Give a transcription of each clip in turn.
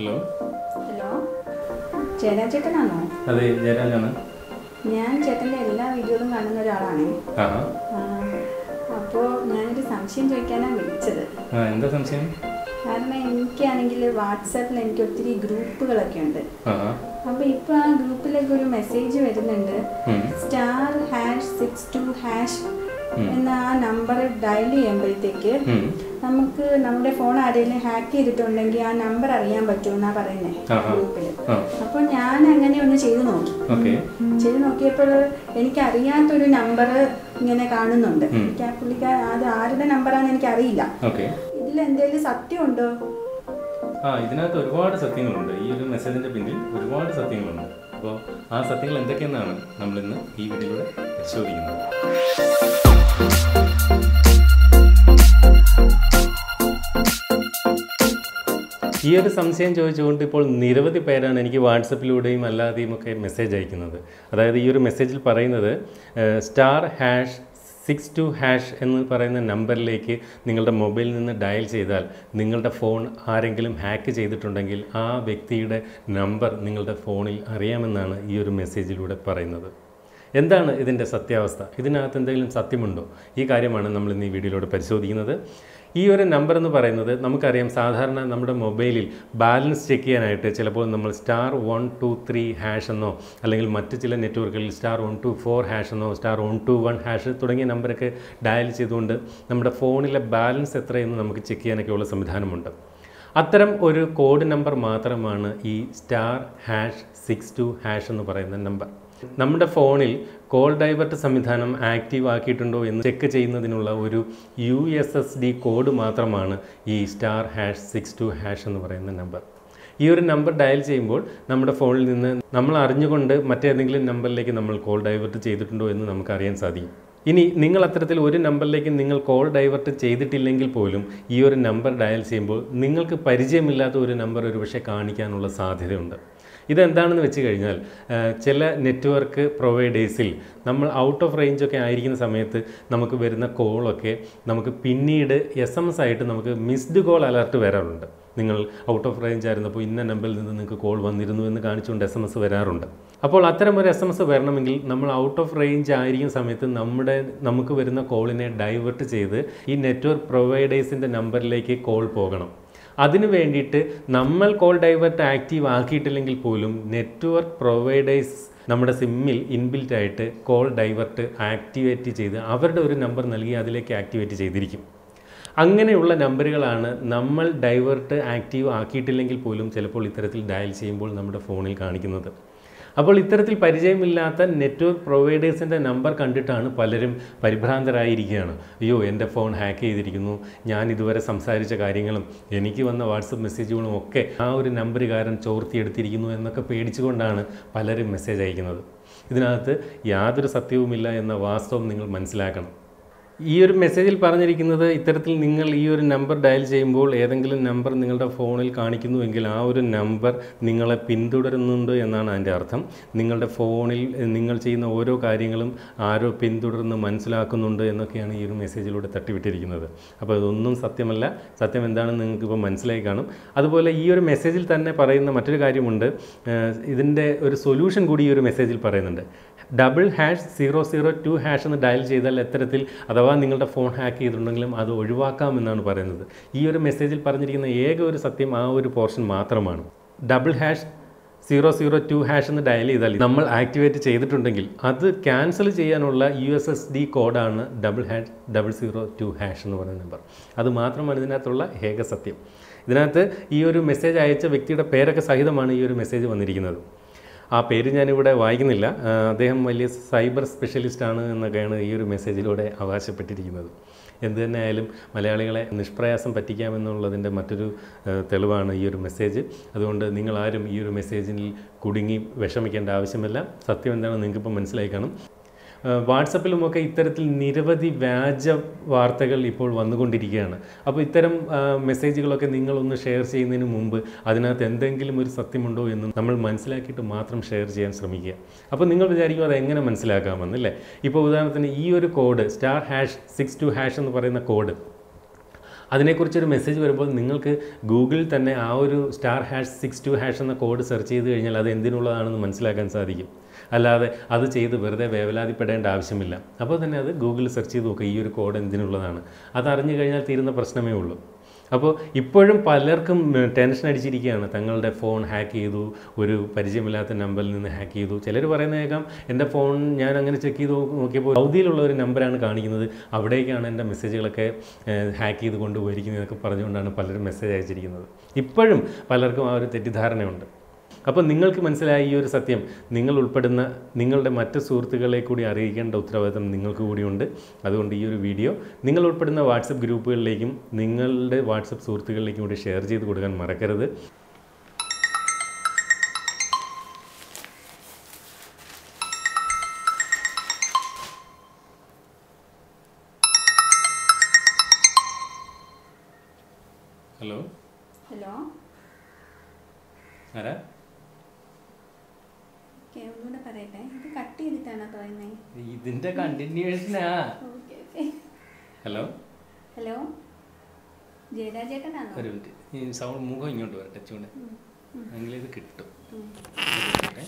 Hello hello Jayaraj ചേട്ടനാണോ അതെ ജയരാജാണ് ഞാൻ ചേട്ടൻ്റെ എല്ലാ വീഡിയോകളും കാണുന്ന ഒരാളാണ് ആഹാ അപ്പോൾ ഞാനൊരു സംശയം ചോദിക്കാനാണ് വിളിച്ചത് ആ എന്താ സംശയം കാരണം എനിക്കാണെങ്കിൽ വാട്സാപ്പിൽ എനിക്ക് ഒത്തിരി ഗ്രൂപ്പുകളൊക്കെ ഉണ്ട് ആഹാ അപ്പോൾ ഇപ്പോൾ ആ ഗ്രൂപ്പിലേക്ക് ഒരു മെസ്സേജ് വരുന്നുണ്ട് ഉം. Star hash six two hash ഉം. എന്ന ആ നമ്പർ ഡയൽ ചെയ്യുമ്പോഴത്തേക്ക് ഉം. നമുക്ക് നമ്മുടെ ഫോൺ ആരെങ്കിലും ഹാക്ക് ചെയ്തിട്ടുണ്ടെങ്കിൽ ആ നമ്പർ അറിയാൻ പറ്റുമെന്നാ പറയുന്നത് ആഹാ. ഗ്രൂപ്പിൽ ആ അപ്പോൾ ഞാൻ അങ്ങനെ ഒന്ന് ചെയ്തു നോക്കി ഓക്കെ ചെയ്ത് നോക്കിയപ്പോൾ എനിക്ക് അറിയാത്തൊരു നമ്പർ ഇങ്ങനെ കാണുന്നുണ്ട് ഉം. എനിക്ക് ആ പുള്ളിക്കാർ അത് ആരുടെ നമ്പറാന്ന് എനിക്ക് അറിയില്ല ഓക്കെ ഇതിൽ എന്തെങ്കിലും സത്യമുണ്ടോ ആ ഇതിനകത്ത് ഒരുപാട് സത്യങ്ങളുണ്ട് ഈ ഒരു മെസ്സേജിന്റെ പിന്നിൽ ഒരുപാട് സത്യങ്ങളുണ്ട് അപ്പോൾ ആ സത്യങ്ങൾ എന്തൊക്കെയെന്നാണ് നമ്മളിന്ന് ഈ വീഡിയോയിലൂടെ പരിശോധിക്കുന്നത് ഈ ഒരു സംശയം ചോദിച്ചുകൊണ്ട് ഇപ്പോൾ നിരവധി പേരാണ് എനിക്ക് വാട്സപ്പിലൂടെയും അല്ലാതെയും ഒക്കെ മെസ്സേജ് അയക്കുന്നത് അതായത് ഈ ഒരു മെസ്സേജിൽ പറയുന്നത് star hash six two hash എന്ന് പറയുന്ന നമ്പറിലേക്ക് നിങ്ങളുടെ മൊബൈലിൽ നിന്ന് ഡയൽ ചെയ്താൽ നിങ്ങളുടെ ഫോൺ ആരെങ്കിലും ഹാക്ക് ചെയ്തിട്ടുണ്ടെങ്കിൽ ആ വ്യക്തിയുടെ നമ്പർ നിങ്ങളുടെ ഫോണിൽ അറിയാമെന്നാണ് ഈ ഒരു മെസ്സേജിലൂടെ പറയുന്നത് എന്താണ് ഇതിൻ്റെ സത്യാവസ്ഥ ഇതിനകത്ത് എന്തെങ്കിലും സത്യമുണ്ടോ ഈ കാര്യമാണ് നമ്മൾ ഇന്ന് ഈ വീഡിയോയിലൂടെ പരിശോധിക്കുന്നത് ഈ ഒരു നമ്പർ എന്ന് പറയുന്നത് നമുക്കറിയാം സാധാരണ നമ്മുടെ മൊബൈലിൽ ബാലൻസ് ചെക്ക് ചെയ്യാനായിട്ട് ചിലപ്പോൾ നമ്മൾ star one two three hash എന്നോ അല്ലെങ്കിൽ മറ്റ് ചില നെറ്റ്വർക്കുകളിൽ star one two four hash എന്നോ star one two one hash തുടങ്ങിയ നമ്പറൊക്കെ ഡയൽ ചെയ്തുകൊണ്ട് നമ്മുടെ ഫോണിലെ ബാലൻസ് എത്രയെന്ന് നമുക്ക് ചെക്ക് ചെയ്യാനൊക്കെയുള്ള സംവിധാനമുണ്ട് അത്തരം ഒരു കോഡ് നമ്പർ മാത്രമാണ് ഈ star hash six two hash എന്ന് പറയുന്ന നമ്പർ നമ്മുടെ ഫോണിൽ കോൾ ഡൈവേർട്ട് സംവിധാനം ആക്റ്റീവ് ആക്കിയിട്ടുണ്ടോ എന്ന് ചെക്ക് ചെയ്യുന്നതിനുള്ള ഒരു U S S D code മാത്രമാണ് ഈ star hash six two hash എന്ന് പറയുന്ന നമ്പർ ഈ ഒരു നമ്പർ ഡയൽ ചെയ്യുമ്പോൾ നമ്മുടെ ഫോണിൽ നിന്ന് നമ്മൾ അറിഞ്ഞുകൊണ്ട് മറ്റേതെങ്കിലും നമ്പറിലേക്ക് നമ്മൾ കോൾ ഡൈവേർട്ട് ചെയ്തിട്ടുണ്ടോ എന്ന് നമുക്ക് അറിയാൻ സാധിക്കും ഇനി നിങ്ങൾ അത്തരത്തിൽ ഒരു നമ്പറിലേക്ക് നിങ്ങൾ കോൾ ഡൈവേർട്ട് ചെയ്തിട്ടില്ലെങ്കിൽ പോലും ഈ ഒരു നമ്പർ ഡയൽ ചെയ്യുമ്പോൾ നിങ്ങൾക്ക് പരിചയമില്ലാത്ത ഒരു നമ്പർ ഒരുപക്ഷെ കാണിക്കാനുള്ള സാധ്യതയുണ്ട് ഇതെന്താണെന്ന് വെച്ച് കഴിഞ്ഞാൽ ആ, ചില നെറ്റ്വർക്ക് പ്രൊവൈഡേഴ്സിൽ നമ്മൾ ഔട്ട് ഓഫ് റേഞ്ച് ഒക്കെ ആയിരിക്കുന്ന സമയത്ത് നമുക്ക് വരുന്ന കോളൊക്കെ നമുക്ക് പിന്നീട് എസ് എം എസ് ആയിട്ട് നമുക്ക് മിസ്ഡ് കോൾ അലർട്ട് വരാറുണ്ട് നിങ്ങൾ ഔട്ട് ഓഫ് റേഞ്ച് ആയിരുന്നപ്പോൾ ഇന്ന നമ്പറിൽ നിന്ന് നിങ്ങൾക്ക് കോൾ വന്നിരുന്നു എന്ന് കാണിച്ചുകൊണ്ട് എസ് എം എസ് വരാറുണ്ട് അപ്പോൾ അത്തരം ഒരു എസ് എം എസ് വരണമെങ്കിൽ നമ്മൾ ഔട്ട് ഓഫ് റേഞ്ച് ആയിരിക്കുന്ന സമയത്ത് നമ്മുടെ നമുക്ക് വരുന്ന കോളിനെ ഡൈവേർട്ട് ചെയ്ത് ഈ നെറ്റ്വർക്ക് പ്രൊവൈഡേഴ്സിൻ്റെ നമ്പറിലേക്ക് കോൾ പോകണം അതിനു വേണ്ടിയിട്ട് നമ്മൾ കോൾ ഡൈവേർട്ട് ആക്റ്റീവ് ആക്കിയിട്ടില്ലെങ്കിൽ പോലും നെറ്റ്വർക്ക് പ്രൊവൈഡേഴ്സ് നമ്മുടെ സിമ്മിൽ ഇൻബിൽറ്റ് ആയിട്ട് കോൾ ഡൈവേർട്ട് ആക്ടിവേറ്റ് ചെയ്ത് അവരുടെ ഒരു നമ്പർ നൽകി അതിലേക്ക് ആക്ടിവേറ്റ് ചെയ്തിരിക്കും അങ്ങനെയുള്ള നമ്പറുകളാണ് നമ്മൾ ഡൈവേർട്ട് ആക്റ്റീവ് ആക്കിയിട്ടില്ലെങ്കിൽ പോലും ചിലപ്പോൾ ഇത്തരത്തിൽ ഡയൽ ചെയ്യുമ്പോൾ നമ്മുടെ ഫോണിൽ കാണിക്കുന്നത് അപ്പോൾ ഇത്തരത്തിൽ പരിചയമില്ലാത്ത നെറ്റ്വർക്ക് പ്രൊവൈഡേഴ്സിൻ്റെ നമ്പർ കണ്ടിട്ടാണ് പലരും പരിഭ്രാന്തരായിരിക്കുകയാണ് അയ്യോ എൻ്റെ ഫോൺ ഹാക്ക് ചെയ്തിരിക്കുന്നു ഞാൻ ഇതുവരെ സംസാരിച്ച കാര്യങ്ങളും എനിക്ക് വന്ന വാട്സപ്പ് മെസ്സേജുകളും ഒക്കെ ആ ഒരു നമ്പറുകാരൻ ചോർത്തിയെടുത്തിരിക്കുന്നു എന്നൊക്കെ പേടിച്ചുകൊണ്ടാണ് പലരും മെസ്സേജ് അയക്കുന്നത് ഇതിനകത്ത് യാതൊരു സത്യവുമില്ല എന്ന വാസ്തവം നിങ്ങൾ മനസ്സിലാക്കണം ഈ ഒരു മെസ്സേജിൽ പറഞ്ഞിരിക്കുന്നത് ഇത്തരത്തിൽ നിങ്ങൾ ഈ ഒരു നമ്പർ ഡയൽ ചെയ്യുമ്പോൾ ഏതെങ്കിലും നമ്പർ നിങ്ങളുടെ ഫോണിൽ കാണിക്കുന്നുവെങ്കിൽ ആ ഒരു നമ്പർ നിങ്ങളെ പിന്തുടരുന്നുണ്ട് എന്നാണ് അതിൻ്റെ അർത്ഥം നിങ്ങളുടെ ഫോണിൽ നിങ്ങൾ ചെയ്യുന്ന ഓരോ കാര്യങ്ങളും ആരോ പിന്തുടർന്ന് മനസ്സിലാക്കുന്നുണ്ട് എന്നൊക്കെയാണ് ഈ ഒരു മെസ്സേജിലൂടെ തട്ടിവിട്ടിരിക്കുന്നത് അപ്പോൾ ഇതൊന്നും സത്യമല്ല സത്യം എന്താണെന്ന് നിങ്ങൾക്ക് ഇപ്പോൾ മനസ്സിലായി കാണും അതുപോലെ ഈ ഒരു മെസ്സേജിൽ തന്നെ പറയുന്ന മറ്റൊരു കാര്യമുണ്ട് ഏഹ് ഇതിൻ്റെ ഒരു സൊല്യൂഷൻ കൂടി ഈ ഒരു മെസ്സേജിൽ പറയുന്നുണ്ട് double hash zero zero two hash എന്ന് ഡയൽ ചെയ്താൽ എത്തരത്തിൽ അഥവാ നിങ്ങളുടെ ഫോൺ ഹാക്ക് ചെയ്തിട്ടുണ്ടെങ്കിലും അത് ഒഴിവാക്കാമെന്നാണ് പറയുന്നത് ഈ ഒരു മെസ്സേജിൽ പറഞ്ഞിരിക്കുന്ന ഏക ഒരു സത്യം ആ ഒരു പോർഷൻ മാത്രമാണ് double hash zero zero two hash എന്ന് ഡയൽ ചെയ്താൽ നമ്മൾ ആക്ടിവേറ്റ് ചെയ്തിട്ടുണ്ടെങ്കിൽ അത് ക്യാൻസൽ ചെയ്യാനുള്ള യു എസ് എസ് ഡി കോഡാണ് double hash double zero two hash എന്ന് പറയുന്ന നമ്പർ അത് മാത്രമാണ് ഇതിനകത്തുള്ള ഏക സത്യം ഇതിനകത്ത് ഈ ഒരു മെസ്സേജ് അയച്ച വ്യക്തിയുടെ പേരൊക്കെ സഹിതമാണ് ഈ ഒരു മെസ്സേജ് വന്നിരിക്കുന്നത് ആ പേര് ഞാനിവിടെ വായിക്കുന്നില്ല ആ, അദ്ദേഹം വലിയ സൈബർ സ്പെഷ്യലിസ്റ്റ് ആണ് എന്നൊക്കെയാണ് ഈ ഒരു മെസ്സേജിലൂടെ അവകാശപ്പെട്ടിരിക്കുന്നത് എന്തു തന്നെ ആയാലും മലയാളികളെ നിഷ്പ്രയാസം പറ്റിക്കാമെന്നുള്ളതിൻ്റെ മറ്റൊരു ആ, തെളിവാണ് ഈ ഒരു മെസ്സേജ് അതുകൊണ്ട് നിങ്ങളാരും ഈ ഒരു മെസ്സേജിൽ കുടുങ്ങി വിഷമിക്കേണ്ട ആവശ്യമില്ല സത്യം എന്താണെന്ന് നിങ്ങൾക്കിപ്പോൾ മനസ്സിലായി കാണും വാട്സപ്പിലുമൊക്കെ ഇത്തരത്തിൽ നിരവധി വ്യാജ വാർത്തകൾ ഇപ്പോൾ വന്നുകൊണ്ടിരിക്കുകയാണ് അപ്പോൾ ഇത്തരം ആ, മെസ്സേജുകളൊക്കെ നിങ്ങളൊന്ന് ഷെയർ ചെയ്യുന്നതിന് മുമ്പ് അതിനകത്ത് എന്തെങ്കിലും ഒരു സത്യമുണ്ടോ എന്ന് നമ്മൾ മനസ്സിലാക്കിയിട്ട് മാത്രം ഷെയർ ചെയ്യാൻ ശ്രമിക്കുക അപ്പോൾ നിങ്ങൾ വിചാരിക്കും അത് എങ്ങനെ മനസ്സിലാക്കാമെന്നല്ലേ ഇപ്പോൾ ഉദാഹരണത്തിന് ഈ ഒരു code star hash six two hash എന്ന് പറയുന്ന കോഡ് അതിനെക്കുറിച്ചൊരു മെസ്സേജ് വരുമ്പോൾ നിങ്ങൾക്ക് ഗൂഗിളിൽ തന്നെ ആ ഒരു star hash six two hash എന്ന കോഡ് സെർച്ച് ചെയ്ത് കഴിഞ്ഞാൽ അത് എന്തിനുള്ളതാണെന്ന് മനസ്സിലാക്കാൻ സാധിക്കും അല്ലാതെ അത് ചെയ്ത് വെറുതെ വേവലാതിപ്പെടേണ്ട ആവശ്യമില്ല അപ്പോൾ തന്നെ അത് ഗൂഗിളിൽ സെർച്ച് ചെയ്ത് നോക്കുക ഈ ഒരു കോഡ് എന്തിനുള്ളതാണ് അത് അറിഞ്ഞു കഴിഞ്ഞാൽ തീരുന്ന പ്രശ്നമേ ഉള്ളൂ അപ്പോൾ ഇപ്പോഴും പലർക്കും ഉം, ടെൻഷൻ അടിച്ചിരിക്കുകയാണ് തങ്ങളുടെ ഫോൺ ഹാക്ക് ചെയ്തു ഒരു പരിചയമില്ലാത്ത നമ്പറിൽ നിന്ന് ഹാക്ക് ചെയ്തു ചിലർ പറയുന്ന കേൾക്കാം എൻ്റെ ഫോൺ ഞാൻ അങ്ങനെ ചെക്ക് ചെയ്ത് നോക്ക് നോക്കിയപ്പോൾ സൗദിയിലുള്ള ഒരു നമ്പറാണ് കാണിക്കുന്നത് അവിടേക്കാണ് എൻ്റെ മെസ്സേജുകളൊക്കെ ഹാക്ക് ചെയ്ത് കൊണ്ടുപോയിരിക്കുന്നതൊക്കെ പറഞ്ഞുകൊണ്ടാണ് പലരും മെസ്സേജ് അയച്ചിരിക്കുന്നത് ഇപ്പോഴും പലർക്കും ആ ഒരു തെറ്റിദ്ധാരണയുണ്ട് അപ്പോൾ നിങ്ങൾക്ക് മനസ്സിലായ ഈ ഒരു സത്യം നിങ്ങൾ ഉൾപ്പെടുന്ന നിങ്ങളുടെ മറ്റ് സുഹൃത്തുക്കളെ കൂടി അറിയിക്കേണ്ട ഉത്തരവാദിത്തം നിങ്ങൾക്ക് കൂടിയുണ്ട് അതുകൊണ്ട് ഈ ഒരു വീഡിയോ നിങ്ങൾ ഉൾപ്പെടുന്ന വാട്സപ്പ് ഗ്രൂപ്പുകളിലേക്കും നിങ്ങളുടെ വാട്സപ്പ് സുഹൃത്തുക്കളിലേക്കും കൂടി ഷെയർ ചെയ്ത് കൊടുക്കാൻ മറക്കരുത് ഹലോ ഹലോ ആരാ ഓക്കെ ഒന്നുകൂടെ പറയട്ടെ ഇത് കട്ട് ചെയ്തിട്ടാണോ പറയുന്നത് ഇതിൻ്റെ കണ്ടിന്യൂഷനാ ഓക്കെ ഓക്കെ ഹലോ ഹലോ ജയരാ ചേട്ടനാണോ ഒരു മിനിറ്റ് ഈ സൗണ്ട് മുഖം ഇങ്ങോട്ട് വരട്ടെ ചൂട് എങ്കിലും ഇത് കിട്ടും ഉം. ഓക്കേ.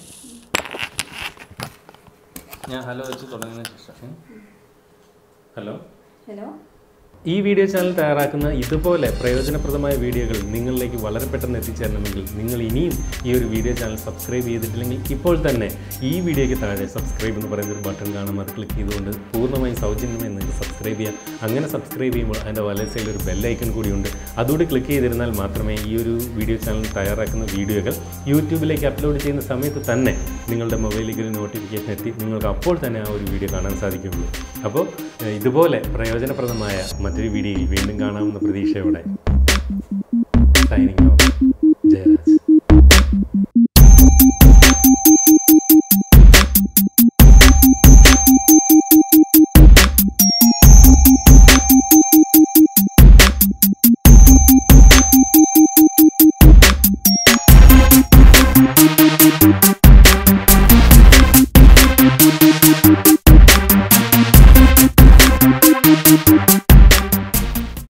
ഞാൻ ഹലോ വെച്ച് തുടങ്ങുന്ന ശേഷം ഹലോ ഹലോ ഈ വീഡിയോ ചാനൽ തയ്യാറാക്കുന്ന ഇതുപോലെ പ്രയോജനപ്രദമായ വീഡിയോകൾ നിങ്ങളിലേക്ക് വളരെ പെട്ടെന്ന് എത്തിച്ചേരണമെങ്കിൽ നിങ്ങൾ ഇനിയും ഈ ഒരു വീഡിയോ ചാനൽ സബ്സ്ക്രൈബ് ചെയ്തിട്ടില്ലെങ്കിൽ ഇപ്പോൾ തന്നെ ഈ വീഡിയോയ്ക്ക് താഴെ സബ്സ്ക്രൈബ് എന്ന് പറയുന്ന ഒരു ബട്ടൺ കാണും അത് ക്ലിക്ക് ചെയ്തുകൊണ്ട് പൂർണ്ണമായും സൗജന്യമായി നിങ്ങൾക്ക് സബ്സ്ക്രൈബ് ചെയ്യാം അങ്ങനെ സബ്സ്ക്രൈബ് ചെയ്യുമ്പോൾ അതിൻ്റെ വലത് സൈഡിൽ ഒരു ബെല്ലൈക്കൺ കൂടിയുണ്ട് അതുകൂടി ക്ലിക്ക് ചെയ്തിരുന്നാൽ മാത്രമേ ഈ ഒരു വീഡിയോ ചാനൽ തയ്യാറാക്കുന്ന വീഡിയോകൾ യൂട്യൂബിലേക്ക് അപ്ലോഡ് ചെയ്യുന്ന സമയത്ത് തന്നെ നിങ്ങളുടെ മൊബൈലിലേക്ക് ഒരു നോട്ടിഫിക്കേഷൻ എത്തി നിങ്ങൾക്ക് അപ്പോൾ തന്നെ ആ ഒരു വീഡിയോ കാണാൻ സാധിക്കുകയുള്ളൂ അപ്പോൾ ഏഹ്, ഇതുപോലെ പ്രയോജനപ്രദമായ മറ്റൊരു വീഡിയോയിൽ വീണ്ടും കാണാമെന്ന പ്രതീക്ഷയോടെ സൈനിങ് ഓഫ്